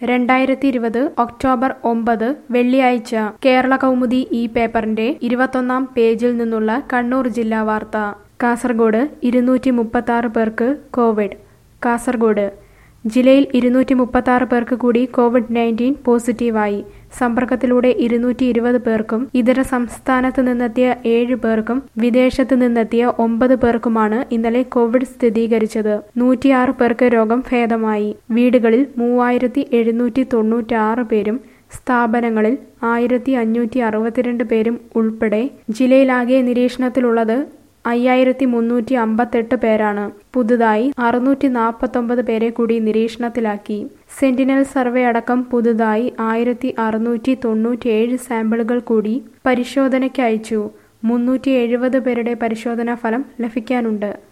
രണ്ടായിരത്തി ഇരുപത് ഒക്ടോബർ ഒമ്പത് വെള്ളിയാഴ്ച കേരള കൗമുദി ഈ പേപ്പറിന്റെ ഇരുപത്തൊന്നാം പേജിൽ നിന്നുള്ള കണ്ണൂർ ജില്ലാ വാർത്ത കാസർഗോഡ് ഇരുന്നൂറ്റി മുപ്പത്തി ആറ് പേർക്ക് കോവിഡ് കാസർഗോഡ് ജില്ലയിൽ ഇരുന്നൂറ്റി മുപ്പത്തി ആറ് പേർക്ക് കൂടി കോവിഡ് നയൻറ്റീൻ പോസിറ്റീവായി സമ്പർക്കത്തിലൂടെ ഇരുന്നൂറ്റി ഇരുപത് പേർക്കും ഇതര സംസ്ഥാനത്ത് നിന്നെത്തിയ ഏഴ് പേർക്കും വിദേശത്ത് നിന്നെത്തിയ ഒമ്പത് പേർക്കുമാണ് ഇന്നലെ കോവിഡ് സ്ഥിരീകരിച്ചത് നൂറ്റിയാറ് പേർക്ക് രോഗം ഭേദമായി വീടുകളിൽ മൂവായിരത്തി എഴുന്നൂറ്റി തൊണ്ണൂറ്റി ആറ് പേരും സ്ഥാപനങ്ങളിൽ ആയിരത്തി അഞ്ഞൂറ്റി അറുപത്തിരണ്ട് പേരും ഉൾപ്പെടെ ജില്ലയിലാകെ നിരീക്ഷണത്തിലുള്ളത് അയ്യായിരത്തി മുന്നൂറ്റി അമ്പത്തെട്ട് പേരാണ് പുതുതായി അറുന്നൂറ്റി നാൽപ്പത്തൊമ്പത് പേരെ കൂടി നിരീക്ഷണത്തിലാക്കി സെന്റിനൽ സർവേ അടക്കം പുതുതായി ആയിരത്തി അറുന്നൂറ്റി തൊണ്ണൂറ്റിയേഴ് സാമ്പിളുകൾ കൂടി പരിശോധനയ്ക്ക് അയച്ചു മുന്നൂറ്റി എഴുപത് പേരുടെ പരിശോധനാ ഫലം ലഭിക്കാനുണ്ട്